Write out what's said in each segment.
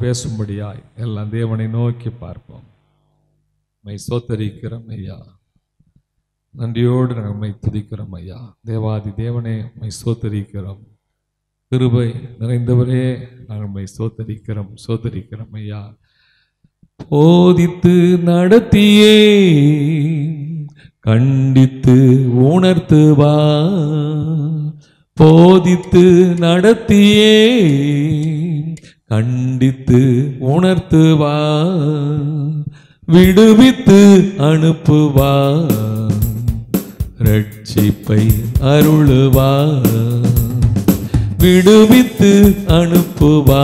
பேசும்படியாய் எல்லாம் தேவனை நோக்கி பார்ப்போம் மை சோத்தரிக்கிறோம் ஐயா நன்றியோடு நாங்கள் உம்மை துதிக்கிறோம் ஐயா தேவாதி தேவனே உம்மை சோத்தரிக்கிறோம் கிருபை நிறைந்தவரே நாங்கள் உம்மை சோத்தரிக்கிறோம் சோத்தரிக்கிறோம் ஐயா போதித்து நடத்தியே கண்டித்து உணர்த்துவா போதித்து நடத்தியே கண்டித்து உணர்த்துவா விடுவித்து அனுப்புவா ரட்சிப்பை அருளுவா விடுவித்து அனுப்புவா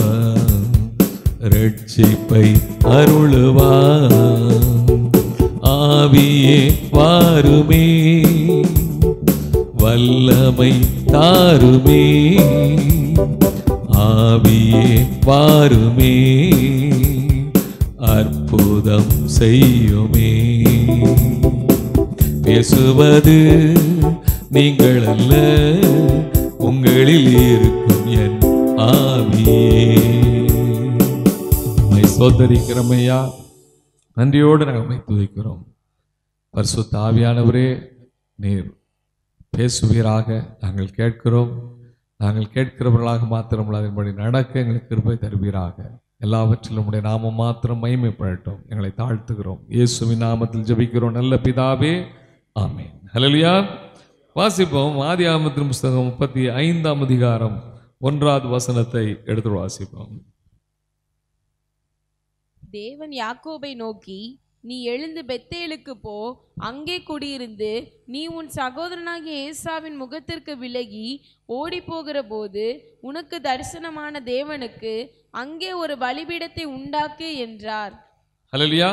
ரட்சிப்பை அருளுவா ஆவியே வாருமே வல்லமை தாருமே ஆவியே வாருமே அற்புதம் செய்யுமே பேசுவது நீங்கள் அல்ல உங்களில் இருக்கும் என் ஆவியே உம்மை சோதரிக்கிறோம் ஐயா நன்றியோடு நாங்கள் உம்மை துதிக்கிறோம் பரிசுத்த ஆவியானவரே நீர் பேசுவீராக நாங்கள் கேட்கிறோம் நாங்கள் கேட்கிறவர்களாக மாத்திரமல்ல அதன்படி நடக்க எங்களுக்கு கிருபை தருவீராக எல்லாவற்றிலும் உடைய நாமம் மாத்திரம் மகிமைப்படட்டும் எங்களை தாழ்த்துகிறோம் இயேசுவின் நாமத்தில் ஜெபிக்கிறோம் நல்ல பிதாவே ஆமென் ஹalleluya வாசிப்போம் ஆதி ஆமத்தின் புஸ்தகம் முப்பத்தி ஐந்தாம் அதிகாரம் ஒன்றாவது வசனத்தை எடுத்து வாசிப்போம் தேவன் யாக்கோபை நோக்கி நீ எழுந்து பெத்தேலுக்கு போ அங்கே குடியிருந்து நீ உன் சகோதரனாகிய ஏசாவின் முகத்திற்கு விலகி ஓடிப்போகிற போது உனக்கு தரிசனமான தேவனுக்கு அங்கே ஒரு பலிபீடத்தை உண்டாக்கு என்றார் ஹalleluya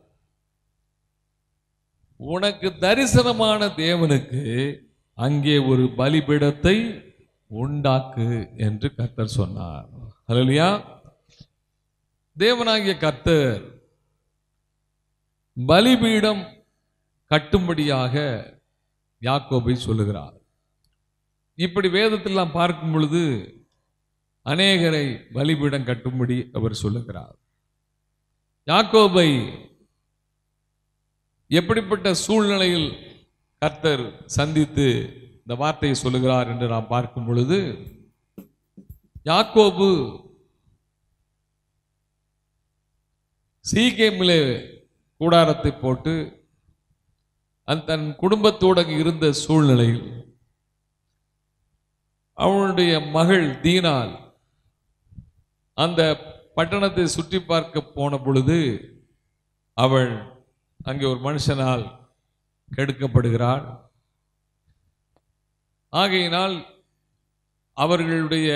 உனக்கு தரிசனமான தேவனுக்கு அங்கே ஒரு பலிபீடத்தை உண்டாக்கு என்று கர்த்தர் சொன்னார் ஹalleluya தேவனாகிய கர்த்தர் பலிபீடம் கட்டும்படியாக யாக்கோபை சொல்லுகிறார் இப்படி வேதத்தில் நாம் பார்க்கும் பொழுது அநேகரை பலிபீடம் கட்டும்படி அவர் சொல்லுகிறார் யாக்கோபை எப்படிப்பட்ட சூழ்நிலையில் கர்த்தர் சந்தித்து இந்த வார்த்தையை சொல்லுகிறார் என்று நாம் பார்க்கும் பொழுது யாக்கோபு சீகேமிலே கூடாரத்தை போட்டு அந்த தன் குடும்பத்தோடு அங்கு இருந்த சூழ்நிலையில் அவனுடைய மகள் தீனால் அந்த பட்டணத்தை சுற்றி பார்க்க போன பொழுது அவள் அங்கே ஒரு மனுஷனால் கெடுக்கப்படுகிறாள் ஆகையினால் அவர்களுடைய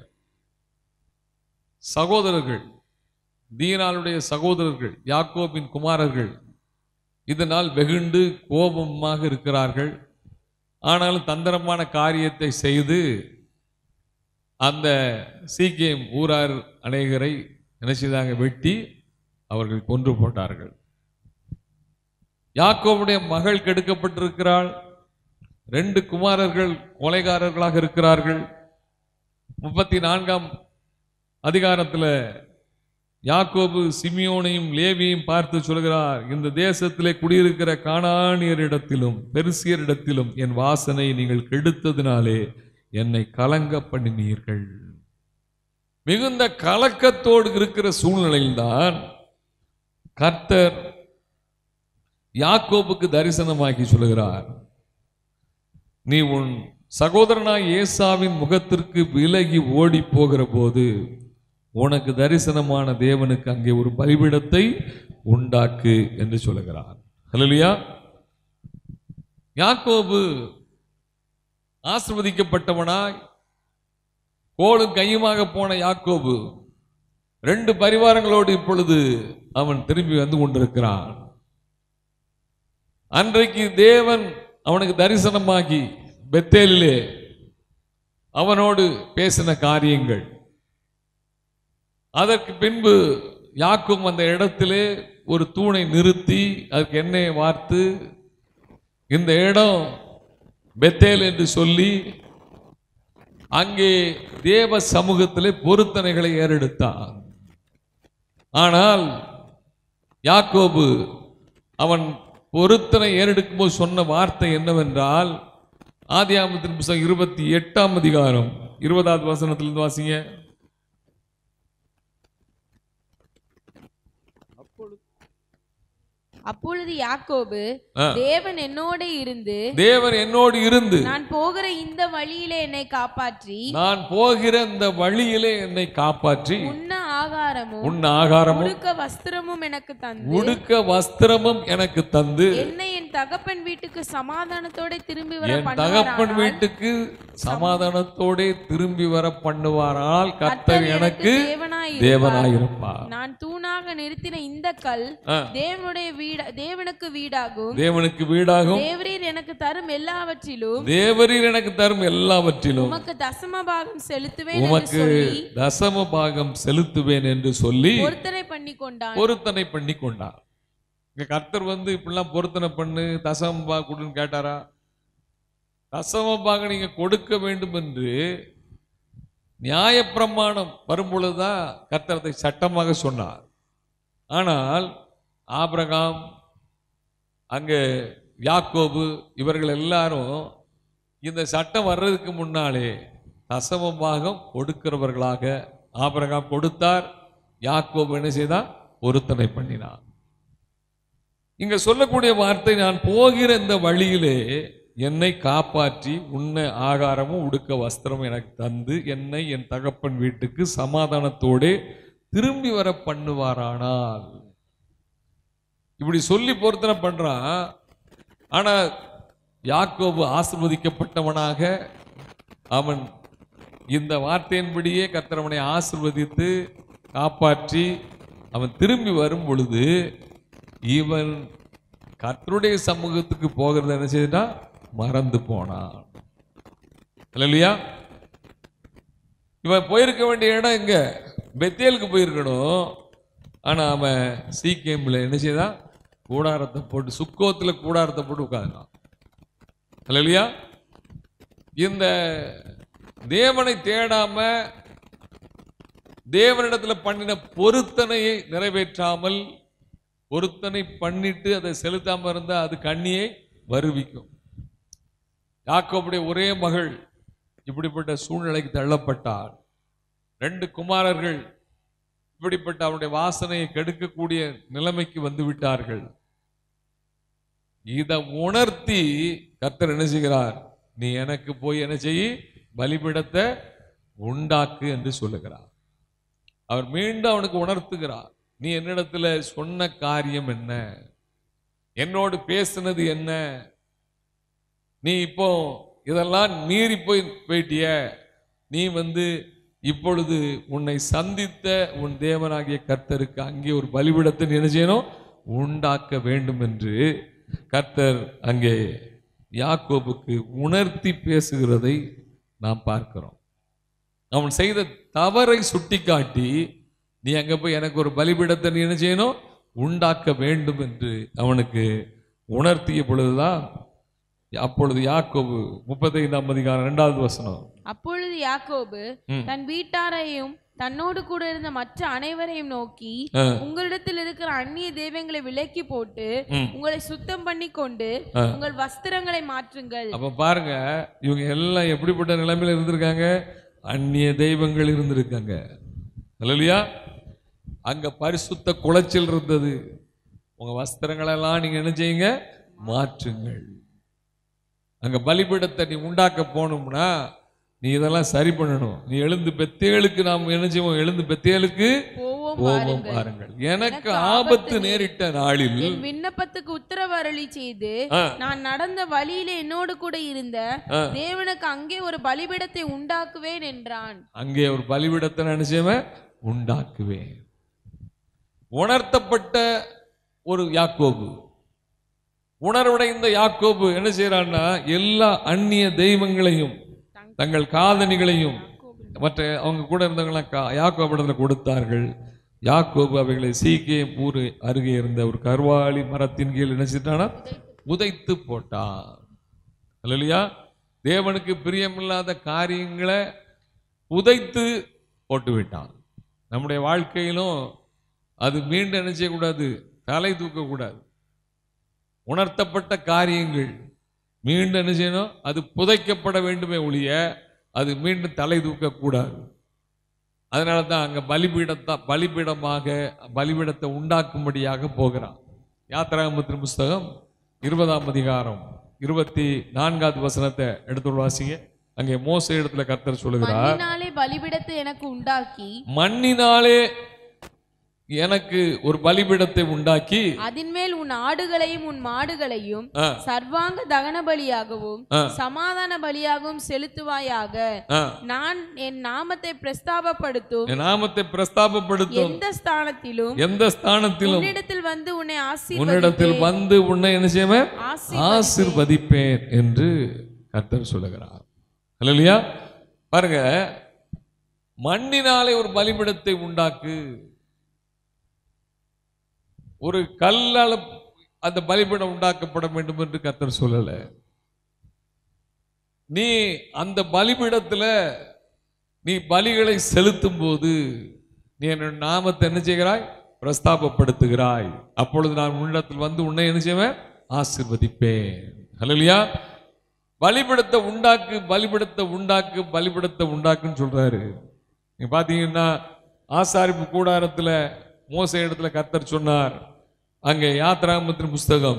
சகோதரர்கள் தீனாளுடைய சகோதரர்கள் யாக்கோபின் குமாரர்கள் இதனால் வெகுண்டு கோபமாக இருக்கிறார்கள் ஆனாலும் தந்திரமான காரியத்தை செய்து அந்த சீக்கியம் ஊரார் அநேகரை என்ன செய்தாங்க வெட்டி அவர்கள் கொன்று போட்டார்கள் யாக்கோவுடைய மகள் கெடுக்கப்பட்டிருக்கிறாள் ரெண்டு குமாரர்கள் கொலைகாரர்களாக இருக்கிறார்கள் முப்பத்தி நான்காம் அதிகாரத்தில் யாக்கோபு சிமியோனையும் லேவியையும் பார்த்து சொல்கிறார் இந்த தேசத்திலே குடியிருக்கிற காணானியரிடத்திலும் பெருசியரிடத்திலும் என் வாசனை நீங்கள் கெடுத்ததினாலே என்னை கலங்க பண்ணினீர்கள் மிகுந்த கலக்கத்தோடு இருக்கிற சூழ்நிலையில்தான் கர்த்தர் யாக்கோபுக்கு தரிசனமாக்கி சொல்கிறார் நீ உன் சகோதரனாய் ஏசாவின் முகத்திற்கு விலகி ஓடி போகிற போது உனக்கு தரிசனமான தேவனுக்கு அங்கே ஒரு பலிபீடத்தை உண்டாக்கு என்று சொல்லுகிறார் ஹalleluya யாக்கோபு ஆசிர்வதிக்கப்பட்டவனாய் கோலும் கையுமாக போன யாக்கோபு ரெண்டு பரிவாரங்களோடு இப்பொழுது அவன் திரும்பி வந்து கொண்டிருக்கிறான் அன்றைக்கு தேவன் அவனுக்கு தரிசனமாகி பெத்தேலிலே அவனோடு பேசின காரியங்கள் அதற்கு பின்பு யாக்கும் அந்த இடத்திலே ஒரு தூணை நிறுத்தி அதுக்கு எண்ணெயை வார்த்து இந்த இடம் பெத்தேல் என்று சொல்லி அங்கே தேவ சமூகத்திலே பொருத்தனைகளை ஏறெடுத்தான் ஆனால் யாக்கோபு அவன் பொருத்தனை ஏறெடுக்கும் போது சொன்ன வார்த்தை என்னவென்றால் ஆதியாமத்தின் புத்தகம் இருபத்தி எட்டாம் அதிகாரம் இருபதாவது வசனத்திலிருந்து வாசிங்க அப்பொழுது யாக்கோபு ஆ. தேவன் என்னோட இருந்து தேவன் என்னோடு இருந்து நான் போகிற இந்த வழியிலே என்னை காப்பாற்றி நான் போகிற இந்த வழியிலே என்னை காப்பாற்றி உண்ண ஆகாரமும் உன் ஆகாரமும் உடுக்க வஸ்திரமும் எனக்கு தந்து உடுக்க வஸ்திரமும் எனக்கு தந்து என்னை என் தகப்பன் வீட்டுக்கு சமாதானத்தோட திரும்பி வர என் தகப்பன் பண்ணுவாரானால் வீட்டுக்கு சமாதானத்தோட திரும்பி வர பண்ணுவாரால் கர்த்தர் கர்த்தர் எனக்கு தேவனாய் தேவனாயிருப்பார் நான் தூணாக நிறுத்தின இந்த கல் ஆ. தேவனுடைய வீட தேவனுக்கு வீடாகும் தேவனுக்கு வீடாகும் தேவரீர் எனக்கு தரும் எல்லாவற்றிலும் தேவரீர் எனக்கு தரும் எல்லாவற்றிலும் உமக்கு தசம பாகம் செலுத்துவேன் என்று உமக்கு சொல்லி தசம பாகம் செலுத்துவேன் என்று சொல்லி பொருத்தனை பண்ணி கொண்டான் பொருத்தனை பண்ணி கொண்டார் இங்க கர்த்தர் வந்து இப்படிலாம் பொருத்தனை பண்ணு தசம பாக கொடுன்னு கேட்டாரா தசம பாகம் நீங்க கொடுக்க வேண்டும் என்று நியாயப்பிரமாணம் வரும்பொழுதுதான் கர்த்தர் அதை சட்டமாக சொன்னார் ஆனால் ஆபிரகாம் அங்கே யாக்கோபு இவர்கள் எல்லாரும் இந்த சட்டம் வர்றதுக்கு முன்னாலே தசம பாகம் கொடுக்கிறவர்களாக ஆபிரகாம் கொடுத்தார் யாக்கோபு என்ன செய்தான் பொருத்தனை பண்ணினான் இங்க சொல்லக்கூடிய வார்த்தை நான் போகிற இந்த வழியிலே என்னை காப்பாற்றி உண்ண ஆகாரமும் உடுக்க வஸ்திரமும் எனக்கு தந்து என்னை என் தகப்பன் வீட்டுக்கு சமாதானத்தோடு திரும்பி வர பண்ணுவாரானால் இப்படி சொல்லி பொருத்தனை பண்றான் ஆனா யாக்கோபு ஆசிர்வதிக்கப்பட்டவனாக அவன் இந்த வார்த்தையின்படியே கர்த்தர் அவனை ஆசிர்வதித்து காப்பாற்றி அவன் திரும்பி வரும் பொழுது இவன் கர்த்தருடைய சமூகத்துக்கு போகிறத என்ன செய்தான் மறந்து போனான் இல்லையா இவன் போயிருக்க வேண்டிய இடம் எங்க பெத்தேலுக்கு போயிருக்கணும் ஆனா அவன் சீக்கியம்ல என்ன செய்தான் கூடாரத்தை போட்டு சுக்கோத்துல கூடாரத்தை போட்டு உட்கார்ந்தான் இல்லையா இந்த தேவனை தேடாம தேவனிடத்துல பண்ணின பொருத்தனையை நிறைவேற்றாமல் பொருத்தனை பண்ணிட்டு அதை செலுத்தாம இருந்தா அது கண்ணியை வருவிக்கும் யாக்கோபுடைய ஒரே மகள் இப்படிப்பட்ட சூழ்நிலைக்கு தள்ளப்பட்டார் ரெண்டு குமாரர்கள் இப்படிப்பட்ட அவருடைய வாசனையை கெடுக்கக்கூடிய நிலைமைக்கு வந்து விட்டார்கள் இதை உணர்த்தி கர்த்தர் என்ன செய்கிறார் நீ எனக்கு போய் என்ன செய்யி பலிபிடத்தை உண்டாக்கு என்று சொல்லுகிறார் அவர் மீண்டும் அவனுக்கு உணர்த்துகிறார் நீ என்னிடத்துல சொன்ன காரியம் என்ன என்னோடு பேசுனது என்ன நீ இப்போ இதெல்லாம் மீறி போய் போயிட்டிய நீ வந்து இப்பொழுது உன்னை சந்தித்த உன் தேவனாகிய கர்த்தருக்கு அங்கே ஒரு பலிபிடத்தை நீ என்ன செய்யணும் உண்டாக்க வேண்டும் என்று கர்த்தர் அங்கே யாக்கோபுக்கு உணர்த்தி பேசுகிறதை நாம் பார்க்கிறோம் அவன் செய்த தவறை சுட்டிக்காட்டி நீ அங்க போய் எனக்கு ஒரு பலிபீடத்தை நீ என்ன செய்யணும் உண்டாக்க வேண்டும் என்று அவனுக்கு உணர்த்திய பொழுதுதான் அப்பொழுது யாக்கோபு முப்பத்தைந்தாம் அதிகாரம் இரண்டாவது வசனம் அப்பொழுது யாக்கோபு ம். தன் வீட்டாரையும் தன்னோடு கூட இருந்த மற்ற அனைவரையும் நோக்கி ஆ. உங்களிடத்தில் இருக்கிற அந்நிய தெய்வங்களை விலக்கி போட்டு ம். உங்களை சுத்தம் பண்ணி கொண்டு ஆ. உங்கள் வஸ்திரங்களை மாற்றுங்கள் அப்ப பாருங்க இவங்க எல்லாம் எப்படிப்பட்ட நிலைமையில இருந்திருக்காங்க அந்நிய தெய்வங்கள் இருந்திருக்காங்க இல்லையா அங்க பரிசுத்த குலைச்சல் இருந்தது உங்க வஸ்திரங்களெல்லாம் நீங்க என்ன செய்யுங்க மாற்றுங்கள் அங்க பலிபீடத்தை நீ உண்டாக்க போகணும்னா நீ இதெல்லாம் சரி பண்ணணும் நீ எழுந்து பெத்தேலுக்கு நாம் என்ன செய்வோம் எழுந்து பெத்தேலுக்கு போவோம் போவோம் பாருங்கள் பாருங்கள் எனக்கு எனக்கு ஆபத்து ஆபத்து நேரிட்ட நாளில் என் விண்ணப்பத்துக்கு உத்தரவு அருளி செய்து ஆ, நான் நடந்த வழியிலே என்னோடு கூட இருந்த ஆ. தேவனுக்கு அங்கே ஒரு பலிபீடத்தை உண்டாக்குவேன் என்றான் அங்கே ஒரு பலிபீடத்தை நான் என்ன செய்வேன் உண்டாக்குவேன் உணர்த்தப்பட்ட ஒரு யாக்கோபு உணர்வுடைந்த யாக்கோபு என்ன செய்யறான்னா எல்லா அந்நிய தெய்வங்களையும் தங்கள் காதணிகளையும் மற்ற அவங்க கூட இருந்தவங்களாம் கா யாக்கோபிடத்தில் கொடுத்தார்கள் யாக்கோபு அவைகளை சீக்கிய ஊர் அருகே இருந்த ஒரு கருவாளி மரத்தின் கீழ் என்ன செய்தானா உதைத்து போட்டான் இல்லையா தேவனுக்கு பிரியமில்லாத காரியங்களை உதைத்து போட்டு விட்டான் நம்முடைய வாழ்க்கையிலும் அது மீண்டும் என்ன செய்யக்கூடாது தலை தூக்கக்கூடாது உணர்த்தப்பட்ட காரியங்கள் மீண்டும் என்ன செய்யணும் அது புதைக்கப்பட வேண்டுமே ஒழிய அது மீண்டும் தலை தூக்கக்கூடாது அதனால தான் அங்கே பலிபீடத்தா பலிபீடமாக பலிபீடத்தை உண்டாக்கும்படியாக போகிறான் யாத்திராகமத்தின் புஸ்தகம் இருபதாம் அதிகாரம் இருபத்தி நான்காவது வசனத்தை எடுத்து வாசிங்க அங்கே மோச இடத்துல கர்த்தர் சொல்லுகிறார் மண்ணினாலே பலிபிடத்தை எனக்கு உண்டாக்கி மண்ணினாலே எனக்கு ஒரு பலிபீடத்தை உண்டாக்கி அதின்மேல் உன் ஆடுகளையும் உன் மாடுகளையும் ஆ, சர்வாங்க தகன பலியாகவும் ஆ. சமாதான பலியாகவும் செலுத்துவாயாக ஆ, நான் என் நாமத்தை பிரஸ்தாபப்படுத்தும் என் நாமத்தை பிரஸ்தாபப்படுத்தும் எந்த ஸ்தானத்திலும் எந்த ஸ்தானத்திலும் உன்னிடத்தில் வந்து உன்னை உன்னிடத்தில் ஆசீர்வதிப்பேன் வந்து உன்னை என்ன செய்வேன் ஆசீர்வதிப்பேன். ஆசிர்வதிப்பேன் என்று கர்த்தர் சொல்லுகிறார் இல்லையா பாருங்க மண்ணினாலே ஒரு பலிபிடத்தை உண்டாக்கு ஒரு கல்லால அந்த பலிபீடம் உண்டாக்கப்பட வேண்டும் என்று கர்த்தர் சொல்லல நீ அந்த பலிபீடத்துல நீ பலிகளை செலுத்தும் போது நீ என் நாமத்தை என்ன செய்கிறாய் பிரஸ்தாபப்படுத்துகிறாய் அப்பொழுது நான் உன்னிடத்தில் வந்து உன்னை என்ன செய்வேன் ஆசிர்வதிப்பேன் ஹalleluya பலிபீடத்தை உண்டாக்கு பலிபீடத்தை உண்டாக்கு பலிபீடத்தை உண்டாக்குன்னு சொல்றாரு நீங்க பாத்தீங்கன்னா ஆசாரிப்பு கூடாரத்துல மோச இடத்துல கர்த்தர் சொன்னார் அங்கே யாத்ராமத்தின் புஸ்தகம்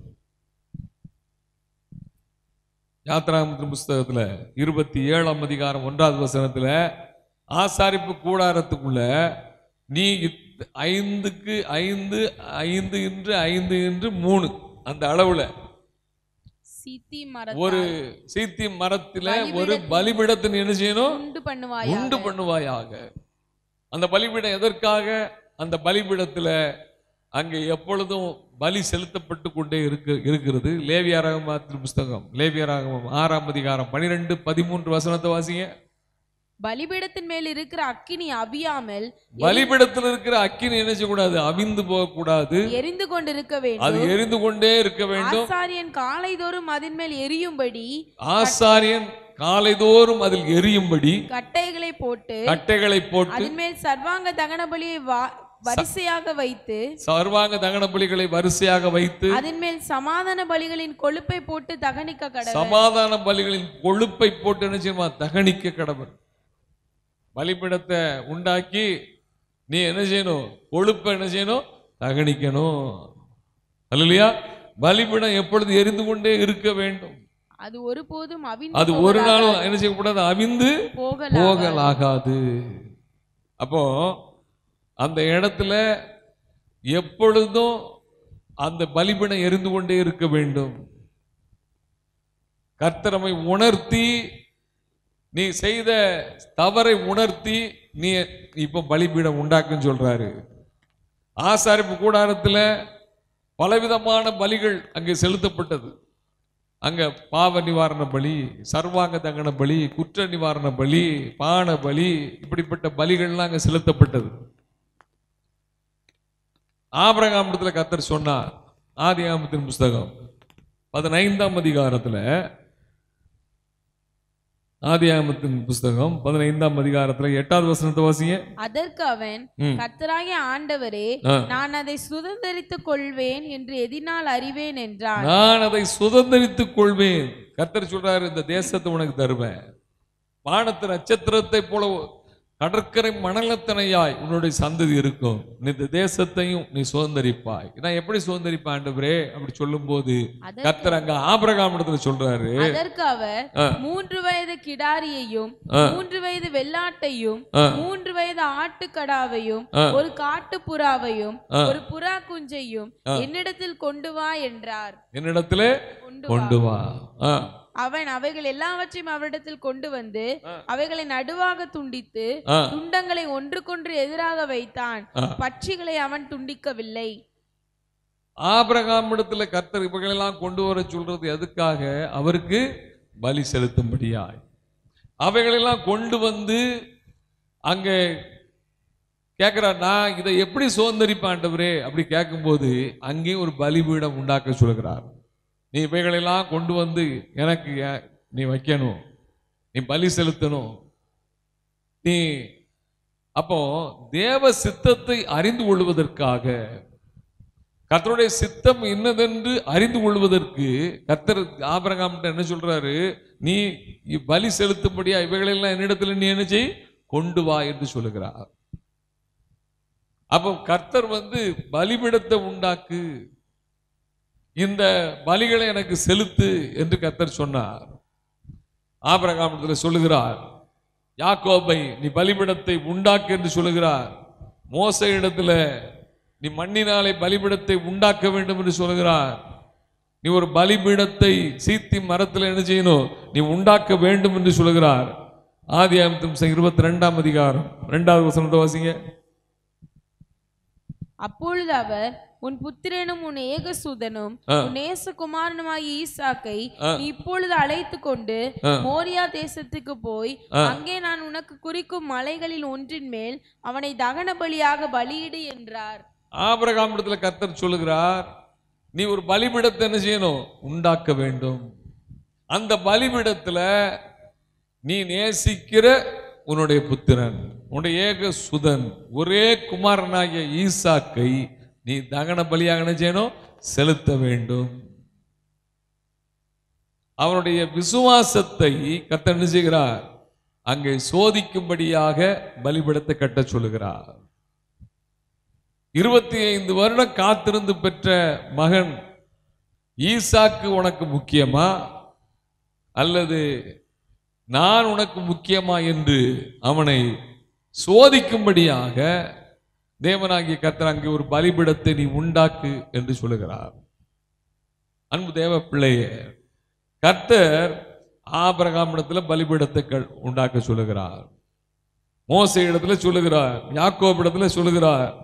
யாத்ராமத்தின் புஸ்தகத்துல இருபத்தி ஏழாம் அதிகாரம் ஒன்றாவது வசனத்துல ஆசாரிப்பு கூடாரத்துக்குள்ள நீ இத்- ஐந்துக்கு ஐந்து ஐந்து இன்று ஐந்து இன்று மூணு அந்த அளவுல சித்தி ஒரு மரத்தால் சீத்தி மரத்துல பலிபீடத்தின் ஒரு பலிபீடத்தின் என்ன செய்யணும் உண்டு பண்ணுவாயாக உண்டு பண்ணுவாயாக அந்த பலிபீடம் எதற்காக அந்த பலிபீடத்துல அங்கே எப்பொழுதும் பலி செலுத்தப்பட்டு கொண்டே இருக்கு இருக்கிறது லேவியாராகமத்தின் புஸ்தகம் லேவியராகமம் ஆறாம் அதிகாரம் பனிரெண்டு பதிமூன்று வசனத்தை வாசிங்க பலிபீடத்தின் மேல் இருக்கிற அக்கினி அவியாமல் பலிபீடத்தில் இருக்கிற அக்கினி என்ன செய்யக்கூடாது அவிந்து போகக்கூடாது எரிந்து கொண்டிருக்க அது வேண்டும் எரிந்து கொண்டே இருக்க வேண்டும் ஆசாரியன் காலைதோறும் அதன் மேல் எரியும்படி ஆசாரியன் காலைதோறும் அதில் எரியும்படி கட்டைகளை போட்டு கட்டைகளை போட்டு அதன் மேல் சர்வாங்க தகன பலியை வா- வரிசையாக வைத்து சர்வாங்க தகன பலிகளை வரிசையாக வைத்து அதன் மேல் சமாதான பலிகளின் கொழுப்பை போட்டு தகனிக்க கடவுள் சமாதான பலிகளின் கொழுப்பை போட்டு என்ன செய்யுமா தகனிக்க கடவுள் பலிபீடத்தை உண்டாக்கி நீ என்ன செய்யணும் கொழுப்பை என்ன செய்யணும் தகனிக்கணும் அல்லையா பலிபீடம் எப்பொழுது எரிந்து கொண்டே இருக்க வேண்டும் அது ஒருபோதும் அவிந்து அது ஒரு நாளும் என்ன செய்யக்கூடாது அவிந்து போகல போகலாகாது அப்போ அந்த இடத்துல எப்பொழுதும் அந்த பலிபீடம் எரிந்து கொண்டே இருக்க வேண்டும் கர்த்தரமை உணர்த்தி நீ செய்த தவறை உணர்த்தி நீ இப்போ பலிபீடம் உண்டாக்குன்னு சொல்றாரு ஆசாரிப்பு கூடாரத்துல பலவிதமான பலிகள் அங்கே செலுத்தப்பட்டது அங்க பாவ நிவாரண பலி சர்வாங்க தகன பலி குற்ற நிவாரண பலி பான பலி இப்படிப்பட்ட பலிகள்லாம் அங்க செலுத்தப்பட்டது ஆபரகாமத்தில் கத்தர் சொன்னார் ஆதியாமத்தின் புஸ்தகம் பதினைந்தாம் அதிகாரத்துல ஆதியாமத்தின் புஸ்தகம் பதினைந்தாம் அதிகாரத்துல எட்டாவது வசனத்தை வாசிங்க அதற்கு அவன் ம். கர்த்தராகிய ஆண்டவரே ஆ. நான் அதை சுதந்தரித்துக் கொள்வேன் என்று எதினால் அறிவேன் என்றான் நான் அதை சுதந்திரித்துக் கொள்வேன் கர்த்தர் சொல்றாரு இந்த தேசத்தை உனக்கு தருவேன் வானத்து நட்சத்திரத்தை போல கடற்கரை மணலத்தனையாய் உன்னுடைய சந்ததி இருக்கும் நீ இந்த தேசத்தையும் நீ சுதந்திரிப்பாய் நான் எப்படி சுதந்திரிப்பேன் ஆண்டவரே அப்படி சொல்லும்போது அதற்கு- கர்த்தர் அங்க ஆபிரகாம் இடத்துல சொல்றாரு அதற்கு அவர் ஆ. மூன்று வயது கிடாரியையும் ஆ. மூன்று வயது வெள்ளாட்டையும் ஆ. மூன்று வயது ஆட்டுக்கடாவையும் ஆ. ஒரு காட்டு புறாவையும் ஆ. ஒரு புறா குஞ்சையும் என்னிடத்தில் கொண்டு வா என்றார் என்னிடத்துல கொண்டு வா கொண்டு வா ஆ. அவன் அவைகள் எல்லாவற்றையும் அவரிடத்தில் கொண்டு வந்து ஆ. அவைகளை நடுவாக துண்டித்து ஆ. துண்டங்களை ஒன்றுக்கொன்று எதிராக வைத்தான் ஆ. பட்சிகளை அவன் துண்டிக்கவில்லை ஆபிரகாம் இடத்துல கர்த்தர் இவைகளெல்லாம் கொண்டு வர சொல்றது எதுக்காக அவருக்கு பலி செலுத்தும்படியாய் அவைகளெல்லாம் கொண்டு வந்து அங்கே கேட்கிறார் நான் இதை எப்படி சுதந்திரிப்பேன் ஆண்டவரே அப்படி கேட்கும்போது அங்கேயும் ஒரு பலிபீடம் உண்டாக்க சொல்கிறார் நீ இவைகளெல்லாம் கொண்டு வந்து எனக்கு ஏ- நீ வைக்கணும் நீ பலி செலுத்தணும் நீ அப்போ தேவ சித்தத்தை அறிந்து கொள்வதற்காக கர்த்தருடைய சித்தம் என்னதென்று அறிந்து கொள்வதற்கு கர்த்தர் ஆபிரகாம் என்ன சொல்றாரு நீ இ- பலி செலுத்தும்படியா இவைகளெல்லாம் என்னிடத்துல நீ என்ன செய் கொண்டு வா என்று சொல்லுகிறார் அப்போ கர்த்தர் வந்து பலிபிடத்தை உண்டாக்கு இந்த பலிகளை எனக்கு செலுத்து என்று கர்த்தர் சொன்னார் ஆபிரகாமத்தில் சொல்லுகிறார் யாக்கோபை நீ பலிபிடத்தை உண்டாக்கு என்று சொல்லுகிறார் மோச இடத்துல நீ மண்ணினாலே பலிபிடத்தை உண்டாக்க வேண்டும் என்று சொல்லுகிறார் நீ ஒரு பலிபீடத்தை சீத்தி மரத்தில் என்ன செய்யணும் நீ உண்டாக்க வேண்டும் என்று சொல்லுகிறார் ஆதி இருபத்தி ரெண்டாம் அதிகாரம் ரெண்டாவது வசனத்தை வாசிங்க அப்பொழுது அவர் உன் புத்திரனும் உன் ஏகசுதனும் ஆ. உன் நேசகுமாரனுமாகிய ஈசாக்கை ஆ. நீ இப்பொழுது அழைத்து கொண்டு ஆ. மோரியா தேசத்துக்கு போய் ஆ. அங்கே நான் உனக்கு குறிக்கும் மலைகளில் ஒன்றின் மேல் அவனை தகன பலியாக பலியிடு என்றார் ஆபிரகாம் இடத்துல கர்த்தர் சொல்லுகிறார் நீ ஒரு பலிபீடத்தை என்ன செய்யணும் உண்டாக்க வேண்டும் அந்த பலிபீடத்துல நீ நேசிக்கிற உன்னுடைய புத்திரன் உன்னுடைய ஏக சுதன் ஒரே குமாரனாகிய ஈசாக்கை நீ தகன பலியாக என்ன செய்யணும் செலுத்த வேண்டும் அவனுடைய விசுவாசத்தை கர்த்தர் என்ன செய்கிறார் அங்கே சோதிக்கும்படியாக பலிபீடத்தை கட்டச் சொல்லுகிறார் இருபத்தி ஐந்து வருடம் காத்திருந்து பெற்ற மகன் ஈசாக்கு உனக்கு முக்கியமா அல்லது நான் உனக்கு முக்கியமா என்று அவனை சோதிக்கும்படியாக தேவனாகிய கர்த்தர் அங்கே ஒரு பலிபிடத்தை நீ உண்டாக்கு என்று சொல்லுகிறார் அன்பு தேவ பிள்ளையே கர்த்தர் ஆபிரகாம் இடத்துல பலிபீடத்தை க- உண்டாக்க சொல்லுகிறார் மோச இடத்துல சொல்லுகிறார் யாக்கோப் இடத்துல சொல்லுகிறார்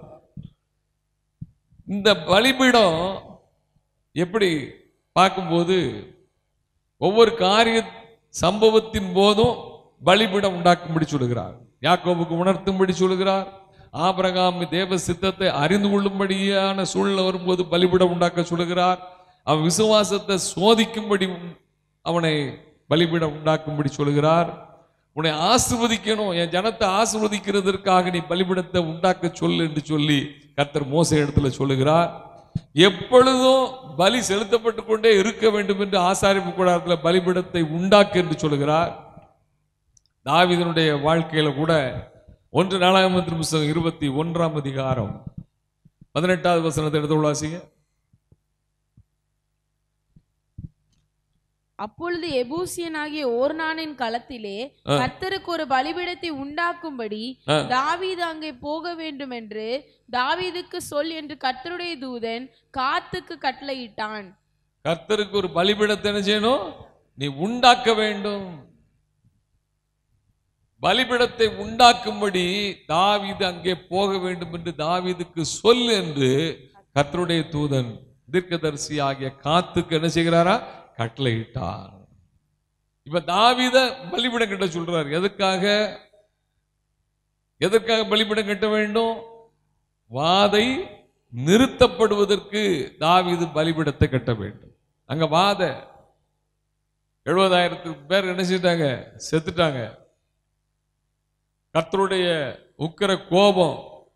இந்த பலிபீடம் எப்படி பார்க்கும்போது ஒவ்வொரு காரிய சம்பவத்தின் போதும் பலிபீடம் உண்டாக்கும்படி சொல்லுகிறார் யாக்கோபுக்கு உணர்த்தும்படி சொல்லுகிறார் ஆபிரகாம் தேவ சித்தத்தை அறிந்து கொள்ளும்படியான சூழ்நிலை வரும்போது பலிபீடம் உண்டாக்க சொல்லுகிறார் அவன் விசுவாசத்தை சோதிக்கும்படி உன்- அவனை பலிபீடம் உண்டாக்கும்படி சொல்லுகிறார் உன்னை ஆசிர்வதிக்கணும் என் ஜனத்தை ஆசிர்வதிக்கிறதற்காக நீ பலிபீடத்தை உண்டாக்க சொல்லு என்று சொல்லி கர்த்தர் மோச இடத்துல சொல்லுகிறார் எப்பொழுதும் பலி செலுத்தப்பட்டு கொண்டே இருக்க வேண்டும் என்று ஆசாரிப்பு கூடாரத்தில் பலிபீடத்தை உண்டாக்கு என்று சொல்லுகிறார் தாவீதனுடைய வாழ்க்கையில கூட ஒன்று நாளாகமத்தின் புஸ்தகம் இருபத்தி ஒன்றாம் அதிகாரம் பதினெட்டாவது வசனத்தை எடுத்து வாசிங்க அப்பொழுது எபூசியனாகிய ஓர்னானின் களத்திலே ஆ. கர்த்தருக்கு ஒரு பலிபீடத்தை உண்டாக்கும்படி ஆ. தாவீது அங்கே போக வேண்டும் என்று தாவீதுக்கு சொல் என்று கர்த்தருடைய தூதன் காத்துக்கு கட்டளையிட்டான் கர்த்தருக்கு ஒரு பலிபீடத்தை என்ன செய்யணும் நீ உண்டாக்க வேண்டும் பலிபீடத்தை உண்டாக்கும்படி தாவீது அங்கே போக வேண்டும் என்று தாவீதுக்கு சொல் என்று கர்த்தருடைய தூதன் தீர்க்கதரிசி ஆகிய காத்துக்கு என்ன செய்கிறாரா கட்டளையிட்டார் இப்ப தாவீத பலிபீடம் கட்ட சொல்றார் எதுக்காக எதற்காக பலிபீடம் கட்ட வேண்டும் வாதை நிறுத்தப்படுவதற்கு தாவீது பலிபீடத்தை கட்ட வேண்டும் அங்க வாத எழுபதாயிரத்துக்கு பேர் என்ன செஞ்சிட்டாங்க செத்துட்டாங்க கர்த்தருடைய உக்கிர கோபம்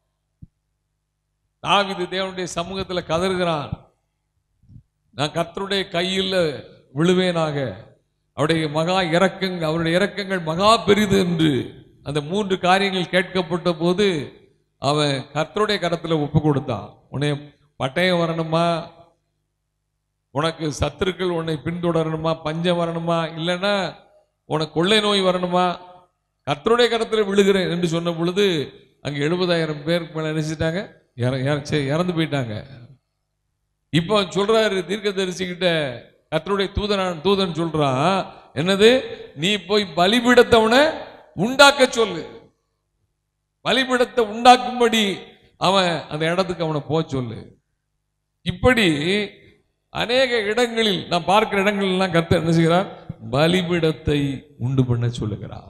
தாவீது தேவனுடைய சமூகத்துல கதறுகிறான் நான் கர்த்தருடைய கையில் விழுவேனாக அவருடைய மகா இரக்கங்கள் அவருடைய இரக்கங்கள் மகா பெரிது என்று அந்த மூன்று காரியங்கள் கேட்கப்பட்ட போது அவன் கர்த்தருடைய கரத்துல ஒப்பு கொடுத்தான் உன்னை பட்டயம் வரணுமா உனக்கு சத்துருக்கள் உன்னை பின்தொடரணுமா பஞ்சம் வரணுமா இல்லைன்னா உனக்கு கொள்ளை நோய் வரணுமா கர்த்தருடைய கரத்தில் விழுகிறேன் என்று சொன்ன பொழுது அங்க எழுபதாயிரம் பேருக்கு மேல நினைச்சிட்டாங்க இறந்து போயிட்டாங்க இப்போ சொல்றாரு தீர்க்கதரிசி கிட்ட கர்த்தருடைய தூதனான் தூதன் சொல்றான் என்னது நீ போய் பலிபீடத்தவனை உண்டாக்க சொல்லு பலிபீடத்தை உண்டாக்கும்படி அவன் அந்த இடத்துக்கு அவனை போக சொல்லு இப்படி அநேக இடங்களில் நான் பார்க்கிற இடங்கள் எல்லாம் கர்த்தர் என்ன செய்கிறார் பலிபீடத்தை உண்டு பண்ண சொல்லுகிறார்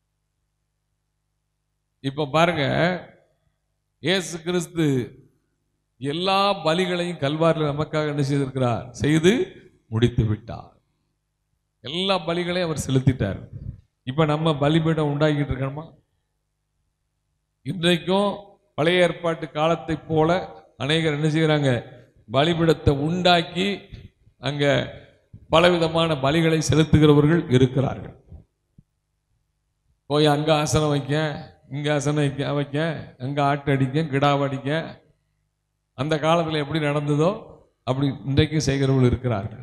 இப்ப பாருங்க இயேசு கிறிஸ்து எல்லா பலிகளையும் கல்வாரில் நமக்காக என்ன செய்திருக்கிறார் செய்து முடித்து விட்டார் எல்லா பலிகளையும் அவர் செலுத்திட்டார் இப்ப நம்ம பலிபீடம் உண்டாக்கிட்டு இருக்கணுமா இன்றைக்கும் பழைய ஏற்பாட்டு காலத்தைப் போல அநேகர் என்ன செய்கிறாங்க பலிபிடத்தை உண்டாக்கி அங்க பலவிதமான பலிகளை செலுத்துகிறவர்கள் இருக்கிறார்கள் போய் அங்க ஆசனம் வைக்க இங்க ஆசனம் வைக்க வைக்க அங்க ஆட்டு அடிக்க கிடாவை அடிக்க அந்த காலத்துல எப்படி நடந்ததோ அப்படி இன்றைக்கும் செய்கிறவர்கள் இருக்கிறார்கள்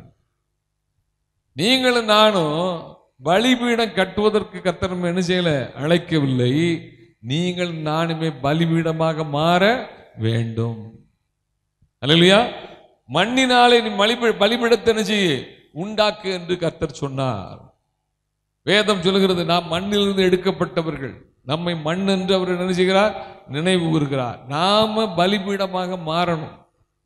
நீங்களும் நானும் பலிபீடம் கட்டுவதற்கு கர்த்தர் நம்மை என்ன செய்யல அழைக்கவில்லை நீங்கள் நானுமே பலிபீடமாக மாற வேண்டும் அல்லையா மண்ணினாலே நீ மலிபி பலிபீடத்தை என்ன செய்ய உண்டாக்கு என்று கர்த்தர் சொன்னார் வேதம் சொல்லுகிறது நாம் மண்ணிலிருந்து எடுக்கப்பட்டவர்கள் நம்மை மண் என்று அவர் என்ன செய்கிறார் நினைவு கூறுகிறார் நாம பலிபீடமாக மாறணும்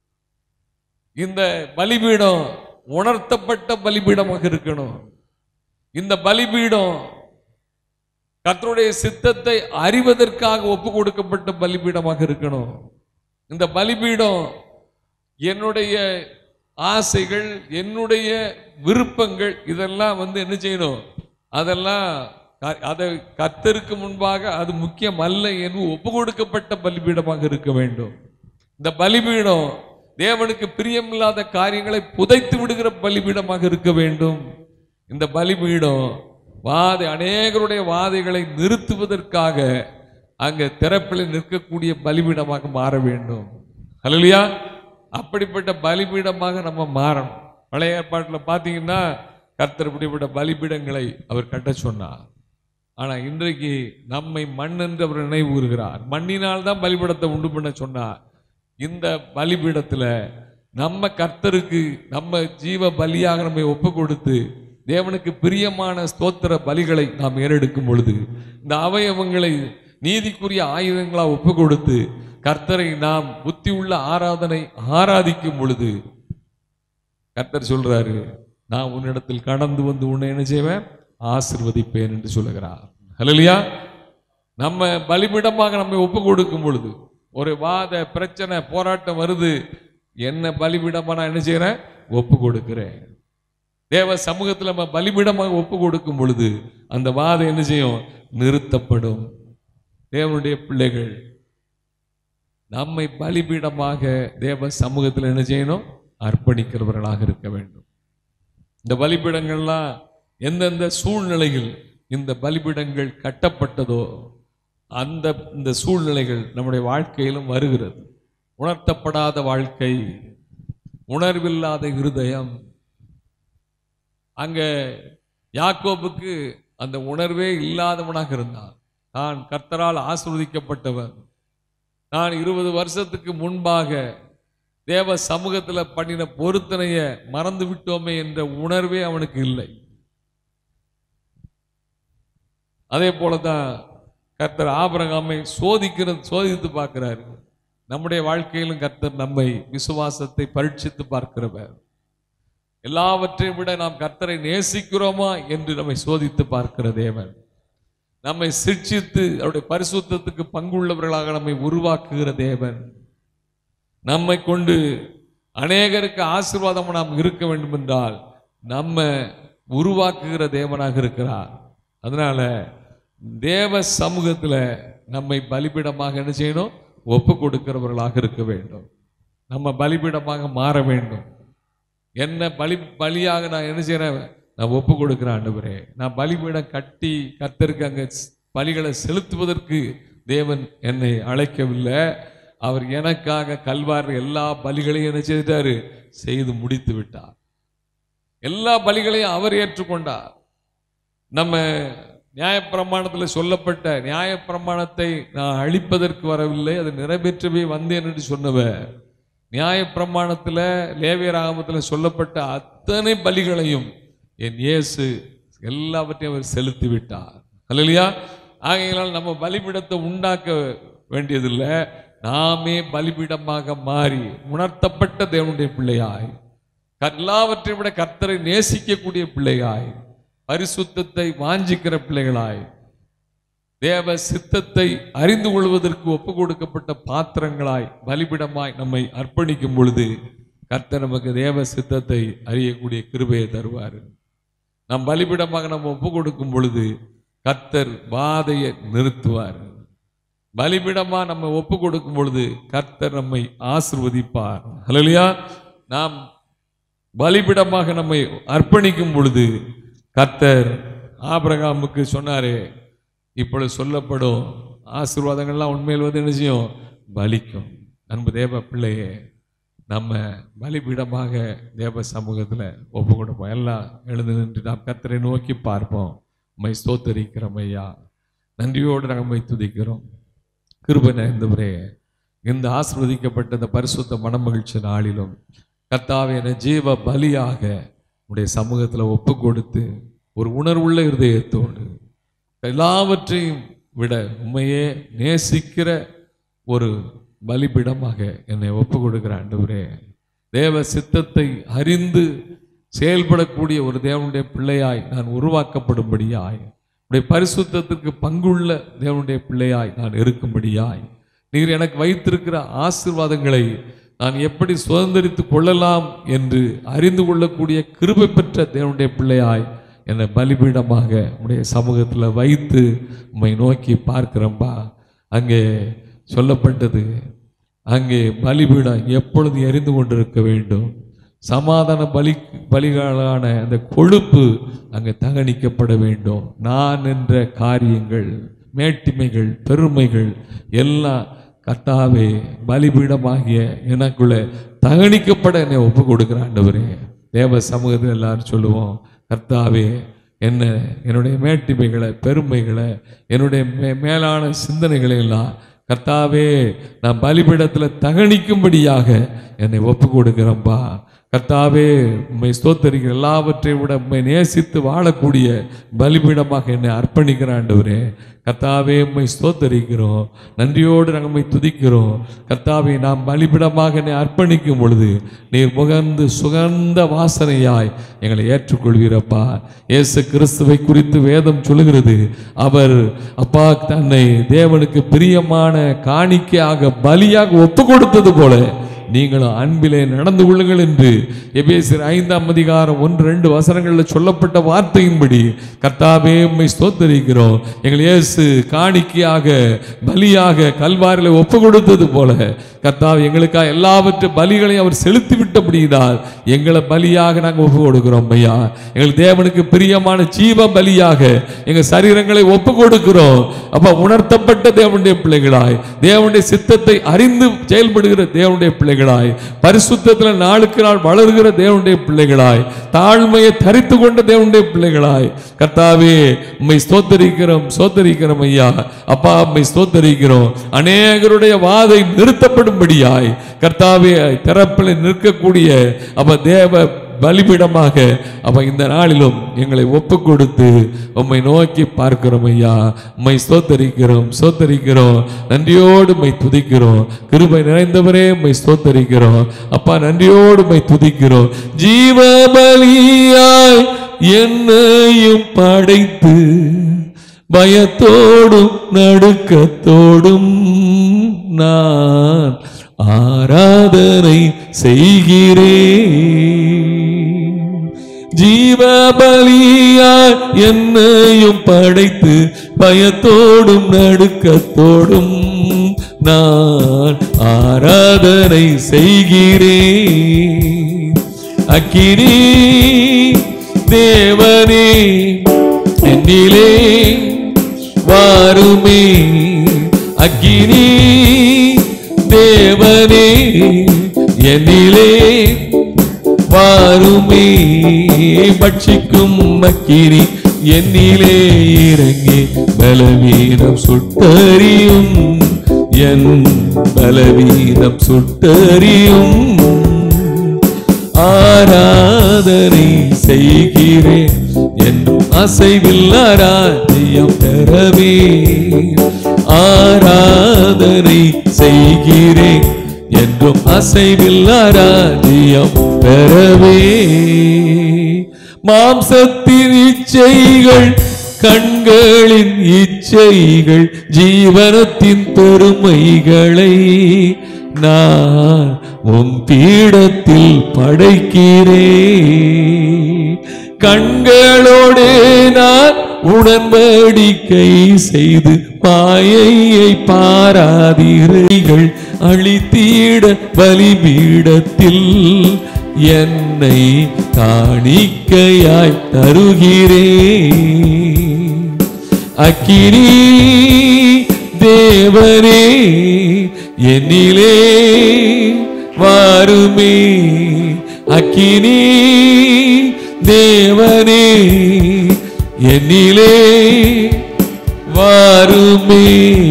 இந்த பலிபீடம் உணர்த்தப்பட்ட பலிபீடமாக இருக்கணும் இந்த பலிபீடம் கர்த்தருடைய சித்தத்தை அறிவதற்காக ஒப்பு கொடுக்கப்பட்ட பலிபீடமாக இருக்கணும் இந்த பலிபீடம் என்னுடைய ஆசைகள் என்னுடைய விருப்பங்கள் இதெல்லாம் வந்து என்ன செய்யணும் அதெல்லாம் க- அதை கத்தருக்கு முன்பாக அது முக்கியம் அல்ல என்று ஒப்பு கொடுக்கப்பட்ட பலிபீடமாக இருக்க வேண்டும் இந்த பலிபீடம் தேவனுக்கு பிரியமில்லாத காரியங்களை புதைத்து விடுகிற பலிபீடமாக இருக்க வேண்டும் இந்த பலிபீடம் வாதை அநேகருடைய வாதைகளை நிறுத்துவதற்காக அங்க திறப்பில் நிற்கக்கூடிய பலிபீடமாக மாற வேண்டும் ஹalleluya அப்படிப்பட்ட பலிபீடமாக நம்ம மாறணும் பழைய ஏற்பாட்டில் பார்த்தீங்கன்னா கர்த்தர் இப்படிப்பட்ட பலிபீடங்களை அவர் கட்ட சொன்னார் ஆனா இன்றைக்கு நம்மை மண் என்று அவர் நினைவு கூறுகிறார் மண்ணினால் தான் பலிபீடத்தை உண்டு பண்ண சொன்னார் இந்த பலிபீடத்துல நம்ம கர்த்தருக்கு நம்ம ஜீவ பலியாக நம்மை ஒப்பு கொடுத்து தேவனுக்கு பிரியமான ஸ்தோத்திர பலிகளை நாம் ஏறெடுக்கும் பொழுது இந்த அவயவங்களை நீதிக்குரிய ஆயுதங்களா ஒப்பு கொடுத்து கர்த்தரை நாம் புத்தி உள்ள ஆராதனை ஆராதிக்கும் பொழுது கர்த்தர் சொல்றாரு நான் உன்னிடத்தில் கடந்து வந்து உன்னை என்ன செய்வேன் ஆசிர்வதிப்பேன் என்று சொல்லுகிறார் ஹalleluya நம்ம பலிபீடமாக நம்மை ஒப்பு கொடுக்கும் பொழுது ஒரு வாத பிரச்சனை போராட்டம் வருது என்ன பலிபீடமா நான் என்ன செய்யறேன் ஒப்பு கொடுக்கிறேன் தேவ சமூகத்தில் நம்ம பலிபீடமாக ஒப்பு கொடுக்கும் பொழுது அந்த வாதம் என்ன செய்யும் நிறுத்தப்படும் தேவனுடைய பிள்ளைகள் நம்மை பலிபீடமாக தேவ சமூகத்தில் என்ன செய்யணும் அர்ப்பணிக்கிறவர்களாக இருக்க வேண்டும் இந்த பலிபீடங்கள்லாம் எந்தெந்த சூழ்நிலையில் இந்த பலிபீடங்கள் கட்டப்பட்டதோ அந்த இந்த சூழ்நிலைகள் நம்முடைய வாழ்க்கையிலும் வருகிறது உணர்த்தப்படாத வாழ்க்கை உணர்வில்லாத இருதயம் அங்க யாக்கோபுக்கு அந்த உணர்வே இல்லாதவனாக இருந்தான் நான் கர்த்தரால் ஆசிர்வதிக்கப்பட்டவன் நான் இருபது வருஷத்துக்கு முன்பாக தேவ சமூகத்துல பண்ணின பொருத்தனைய மறந்து விட்டோமே என்ற உணர்வே அவனுக்கு இல்லை அதே போலதான் கர்த்தர் ஆபிரகாமை சோதிக்கிறது சோதித்து பார்க்கிறாரு நம்முடைய வாழ்க்கையிலும் கர்த்தர் நம்மை விசுவாசத்தை பரீட்சித்து பார்க்கிறவர் எல்லாவற்றையும் விட நாம் கர்த்தரை நேசிக்கிறோமா என்று நம்மை சோதித்து பார்க்கிற தேவன் நம்மை சிக்ஷித்து அவருடைய பரிசுத்தத்துக்கு பங்குள்ளவர்களாக நம்மை உருவாக்குகிற தேவன் நம்மை கொண்டு அநேகருக்கு ஆசீர்வாதம் நாம் இருக்க வேண்டும் என்றால் நம்ம உருவாக்குகிற தேவனாக இருக்கிறார் அதனால தேவ சமூகத்துல நம்மை பலிபீடமாக என்ன செய்யணும் ஒப்பு கொடுக்கிறவர்களாக இருக்க வேண்டும் நம்ம பலிபீடமாக மாற வேண்டும் என்ன பலி பலியாக நான் என்ன செய்றேன் நான் ஒப்பு கொடுக்கிறேன் ஆண்டவரே நான் பலிபீடம் கட்டி கர்த்தருக்கு அங்க ஸ்- பலிகளை செலுத்துவதற்கு தேவன் என்னை அழைக்கவில்லை அவர் எனக்காக கல்வார் எல்லா பலிகளையும் என்ன செய்துட்டாரு செய்து முடித்து விட்டார் எல்லா பலிகளையும் அவர் ஏற்றுக்கொண்டார் நம்ம நியாயப்பிரமாணத்தில் சொல்லப்பட்ட நியாயப்பிரமாணத்தை நான் அழிப்பதற்கு வரவில்லை அதை நிறைவேற்றவே வந்தேன் என்று சொன்னவர் நியாயப்பிரமாணத்தில் லேவியராகமத்தில் சொல்லப்பட்ட அத்தனை பலிகளையும் என் இயேசு எல்லாவற்றையும் அவர் செலுத்தி விட்டார் அல்லையா ஆகையினால் நம்ம பலிபீடத்தை உண்டாக்க வேண்டியதில்லை நாமே பலிபீடமாக மாறி உணர்த்தப்பட்ட தேவனுடைய பிள்ளையாய் எல்லாவற்றையும் விட கர்த்தரை நேசிக்கக்கூடிய பிள்ளையாய் பரிசுத்தத்தை வாஞ்சிக்கிற பிள்ளைகளாய் தேவ சித்தத்தை அறிந்து கொள்வதற்கு ஒப்பு கொடுக்கப்பட்ட பாத்திரங்களாய் பலிபிடமாய் நம்மை அர்ப்பணிக்கும் பொழுது கர்த்தர் நமக்கு தேவ சித்தத்தை அறியக்கூடிய கிருபையை தருவார் நம் பலிபிடமாக நம்ம ஒப்பு கொடுக்கும் பொழுது கர்த்தர் வாதையை நிறுத்துவார் பலிபிடமா நம்ம ஒப்பு கொடுக்கும் பொழுது கர்த்தர் நம்மை ஆசிர்வதிப்பார் ஹalleluya நாம் பலிபிடமாக நம்மை அர்ப்பணிக்கும் பொழுது கர்த்தர் ஆபிரகாமுக்கு சொன்னாரே இப்பொழுது சொல்லப்படும் ஆசீர்வாதங்கள்லாம் உண்மையில் வந்து என்ன செய்யும் பலிக்கும் அன்பு தேவ பிள்ளையே நம்ம பலிபீடமாக தேவ சமூகத்தில் ஒப்பு கொடுப்போம் எல்லாம் எழுந்து நின்று நாம் கர்த்தரை நோக்கி பார்ப்போம் உம்மை ஸ்தோத்தரிக்கிறோம் ஐயா நன்றியோடு நாங்கள் உம்மை துதிக்கிறோம் கிருபை நிறைந்தவரே இந்த ஆசிர்வதிக்கப்பட்ட இந்த பரிசுத்த மனமகிழ்ச்சி நாளிலும் கர்த்தாவே என ஜீவ பலியாக உடைய சமூகத்தில் ஒப்பு கொடுத்து ஒரு உணர்வுள்ள இருதயத்தோடு எல்லாவற்றையும் விட உண்மையே நேசிக்கிற ஒரு பலிபிடமாக என்னை ஒப்பு கொடுக்கிற ஆண்டவரே தேவ சித்தத்தை அறிந்து செயல்படக்கூடிய ஒரு தேவனுடைய பிள்ளையாய் நான் உருவாக்கப்படும்படியாய் உடைய பரிசுத்தத்திற்கு பங்குள்ள தேவனுடைய பிள்ளையாய் நான் இருக்கும்படியாய் நீர் எனக்கு வைத்திருக்கிற ஆசீர்வாதங்களை நான் எப்படி சுதந்திரித்துக் கொள்ளலாம் என்று அறிந்து கொள்ளக்கூடிய கிருபை பெற்ற தேவனுடைய பிள்ளையாய் என்னை பலிபீடமாக உடைய சமூகத்தில் வைத்து உம்மை நோக்கி பார்க்கிறோம்பா அங்கே சொல்லப்பட்டது அங்கே பலிபீடம் எப்பொழுது எரிந்து கொண்டிருக்க வேண்டும் சமாதான பலி பலிகளான அந்த கொழுப்பு அங்கே தகனிக்கப்பட வேண்டும் நான் என்ற காரியங்கள் மேட்டிமைகள் பெருமைகள் எல்லாம் கர்த்தாவே பலிபீடமாகிய எனக்குள்ள தகனிக்கப்பட என்னை ஒப்பு கொடுக்கிற ஆண்டவரே தேவ சமூகத்தில் எல்லாரும் சொல்லுவோம் கர்த்தாவே என்ன என்னுடைய மேட்டிமைகளை பெருமைகளை என்னுடைய மே மேலான சிந்தனைகளை எல்லாம் கர்த்தாவே நான் பலிபீடத்தில் தகனிக்கும்படியாக என்னை ஒப்பு கொடுக்கிறேன்பா கர்த்தாவே உம்மை ஸ்தோத்தரிக்கிற எல்லாவற்றை விட உம்மை நேசித்து வாழக்கூடிய பலிபீடமாக என்னை அர்ப்பணிக்கிற ஆண்டவரே கர்த்தாவே உம்மை ஸ்தோத்தரிக்கிறோம் நன்றியோடு நாங்கள் உம்மை துதிக்கிறோம் கர்த்தாவே நாம் பலிபீடமாக என்னை அர்ப்பணிக்கும் பொழுது நீர் முகந்து சுகந்த வாசனையாய் எங்களை ஏற்றுக்கொள்வீரப்பா இயேசு கிறிஸ்துவை குறித்து வேதம் சொல்லுகிறது அவர் அப்பா தன்னை தேவனுக்கு பிரியமான காணிக்கையாக பலியாக ஒப்பு கொடுத்தது போல நீங்களும் அன்பிலே நடந்து கொள்ளுங்கள் என்று எபேசியர் ஐந்தாம் அதிகாரம் ஒன்று ரெண்டு வசனங்களில் சொல்லப்பட்ட வார்த்தையின்படி கர்த்தாவே உம்மை ஸ்தோத்தரிக்கிறோம் எங்கள் இயேசு காணிக்கையாக பலியாக கல்வாரில ஒப்பு கொடுத்தது போல கர்த்தாவே எங்களுக்காக எல்லாவற்ற பலிகளையும் அவர் செலுத்தி விட்டபடியினால் எங்களை பலியாக நாங்கள் ஒப்பு கொடுக்கிறோம் ஐயா எங்கள் தேவனுக்கு பிரியமான ஜீவ பலியாக எங்கள் சரீரங்களை ஒப்பு கொடுக்கிறோம் அப்ப உணர்த்தப்பட்ட தேவனுடைய பிள்ளைகளாய் தேவனுடைய சித்தத்தை அறிந்து செயல்படுகிற தேவனுடைய பிள்ளைகளாய் பரிசுத்தத்தில் நாளுக்கு நாள் வளர்கிற தேவனுடைய பிள்ளைகளாய் தாழ்மையை தரித்து கொண்ட தேவனுடைய பிள்ளைகளாய் கர்த்தாவே உம்மை ஸ்தோத்தரிக்கிறோம் ஸ்தோத்தரிக்கிறோம் ஐயா அப்பா உம்மை ஸ்தோத்தரிக்கிறோம் அநேகருடைய வாதை நிறுத்தப்படும்படியாய் கர்த்தாவே திறப்பில் நிற்கக்கூடிய அப்ப தேவ பலிபீடமாக அப்ப இந்த நாளிலும் எங்களை ஒப்பு கொடுத்து உம்மை நோக்கி பார்க்கிறோம் ஐயா உம்மை ஸ்தோத்தரிக்கிறோம் ஸ்தோத்தரிக்கிறோம் நன்றியோடு உம்மை துதிக்கிறோம் கிருபை நிறைந்தவரே உம்மை ஸ்தோத்தரிக்கிறோம் அப்பா நன்றியோடு உம்மை துதிக்கிறோம் ஜீவ பலியாய் என்னையும் படைத்து பயத்தோடும் நடுக்கத்தோடும் நான் ஆராதனை செய்கிறேன் ஜீவபலியாய் என்னையும் படைத்து பயத்தோடும் நடுக்கத்தோடும் நான் ஆராதனை செய்கிறேன் அக்கினி தேவனே என்னிலே வாருமே அக்கினி தேவனே என்னிலே வாருமே பட்சிக்கும் மக்கிரி என்னிலே இறங்கி பலவீனம் சுட்டறியும் என் பலவீனம் சுட்டறியும் ஆராதனை செய்கிறேன் என்றும் அசைவில்ல ராஜ்யம் பெறவே ஆராதனை செய்கிறேன் என்றும் அசைவில்ல ராஜ்யம் பெறவே மாம்சத்தின் இச்சைகள் கண்களின் இச்சைகள் ஜீவனத்தின் பெருமைகளை நான் உன் பீடத்தில் படைக்கிறேன் கண்களோடு நான் உடன்படிக்கை செய்து மாயையை பாராதிரைகள் அழித்தீட பலிபீடத்தில் என்னை காணிக்கையாய் தருகிறேன் அக்கினி தேவனே என்னிலே வாருமே அக்கினி தேவனே என்னிலே வாருமே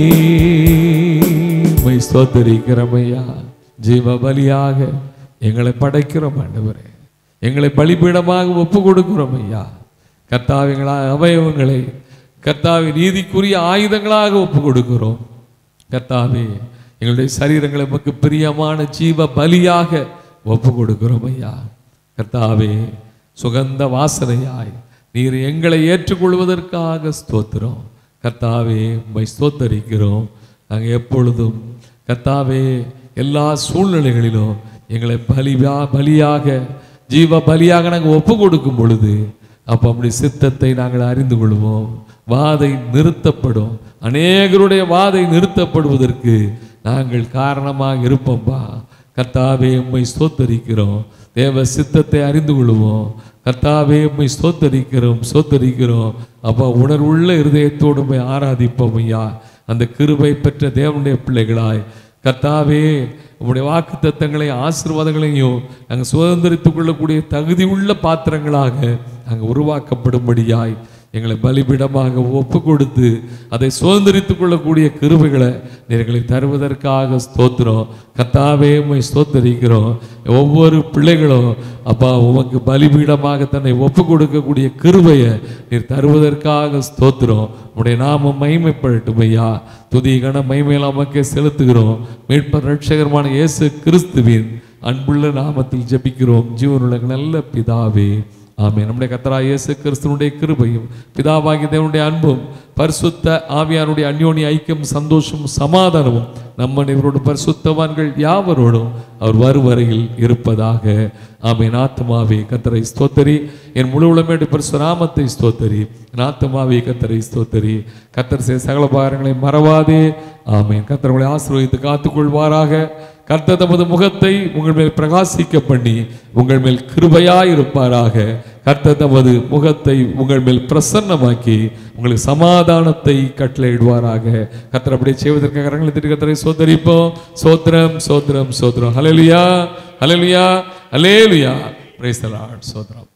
மை ஸ்தோத்தரிக்கிறமையா ஜீவ பலியாக எங்களை படைக்கிறோம் ஆண்டவரே எங்களை பலிபீடமாக ஒப்பு கொடுக்கிறோம் ஐயா கர்த்தாவே எங்களா அவயவங்களை கர்த்தாவே நீதிக்குரிய ஆயுதங்களாக ஒப்பு கொடுக்கிறோம் கர்த்தாவே எங்களுடைய சரீரங்களை உமக்கு பிரியமான ஜீவ பலியாக ஒப்பு கொடுக்கிறோம் ஐயா கர்த்தாவே சுகந்த வாசனையாய் நீர் எங்களை ஏற்றுக்கொள்வதற்காக ஸ்தோத்திரம் கர்த்தாவே உம்மை ஸ்தோத்தரிக்கிறோம் நாங்கள் எப்பொழுதும் கர்த்தாவே எல்லா சூழ்நிலைகளிலும் எங்களை பலியா பலியாக ஜீவ பலியாக நாங்கள் ஒப்பு கொடுக்கும் பொழுது அப்போ அப்படி சித்தத்தை நாங்கள் அறிந்து கொள்வோம் வாதை நிறுத்தப்படும் அநேகருடைய வாதை நிறுத்தப்படுவதற்கு நாங்கள் காரணமாக இருப்போம்பா கர்த்தாவே உம்மை ஸ்தோத்தரிக்கிறோம் தேவ சித்தத்தை அறிந்து கொள்வோம் கர்த்தாவே உம்மை ஸ்தோத்தரிக்கிறோம் ஸ்தோத்தரிக்கிறோம் அப்பா உணர்வுள்ள இருதயத்தோடு உம்மை ஆராதிப்போம் ஐயா அந்த கிருபை பெற்ற தேவனுடைய பிள்ளைகளாய் கர்த்தாவே உம்முடைய வாக்கு தத்தங்களை ஆசீர்வாதங்களையும் நாங்கள் சுதந்திரித்துக் கொள்ளக்கூடிய தகுதி உள்ள பாத்திரங்களாக நாங்கள் உருவாக்கப்படும்படியாய் எங்களை பலிபீடமாக ஒப்பு கொடுத்து அதை சுதந்திரித்துக் கொள்ளக்கூடிய கிருபைகளை நீர்களை தருவதற்காக ஸ்தோத்திரம் கத்தாவே உம்மை ஸ்தோத்தரிக்கிறோம் ஒவ்வொரு பிள்ளைகளும் அப்பா உமக்கு பலிபீடமாக தன்னை ஒப்பு கொடுக்கக்கூடிய கிருபையை நீர் தருவதற்காக ஸ்தோத்திரம் உடைய நாமம் மைமைப்படட்டும் ஐயா துதி கன மைமையில் நமக்கே செலுத்துகிறோம் மீட்பர் ரட்சகரமான இயேசு கிறிஸ்துவின் அன்புள்ள நாமத்தில் ஜெபிக்கிறோம் ஜீவனுள்ள நல்ல பிதாவே ஆமென் நம்முடைய கத்தரா இயேசு கிறிஸ்துவனுடைய கிருபையும் பிதாவாகிய தேவனுடைய அன்பும் பரிசுத்த ஆவியாருடைய அந்யோன்ய ஐக்கியம் சந்தோஷம் சமாதானமும் நம்ம இவரோடு பரிசுத்தவான்கள் யாவரோடும் அவர் வருவரையில் இருப்பதாக ஆமென் ஆத்மாவே கத்தரை ஸ்தோத்தரி என் முழு உளமேடு பரிசு நாமத்தை ஸ்தோத்தரி என் ஆத்மாவே கத்தரை ஸ்தோத்தரி கத்தர் செய்த சகல பாரங்களை மறவாதே ஆமென் கத்தர் உங்களை ஆசீர்வதித்து காத்துக்கொள்வாராக கர்த்தர் தமது முகத்தை உங்கள் மேல் பிரகாசிக்க பண்ணி உங்கள் மேல் கிருபையாய் இருப்பாராக கர்த்தர் தமது முகத்தை உங்கள் மேல் பிரசன்னமாக்கி உங்களுக்கு சமாதானத்தை கட்டளையிடுவாராக கர்த்தர் அப்படியே செய்வதற்கு கரங்களை திட்டு கர்த்தரை சோதரிப்போம் சோத்திரம் சோத்திரம் சோத்திரம் ஹalleluya ஹalleluya ஹalleluya praise the lord சோத்திரம்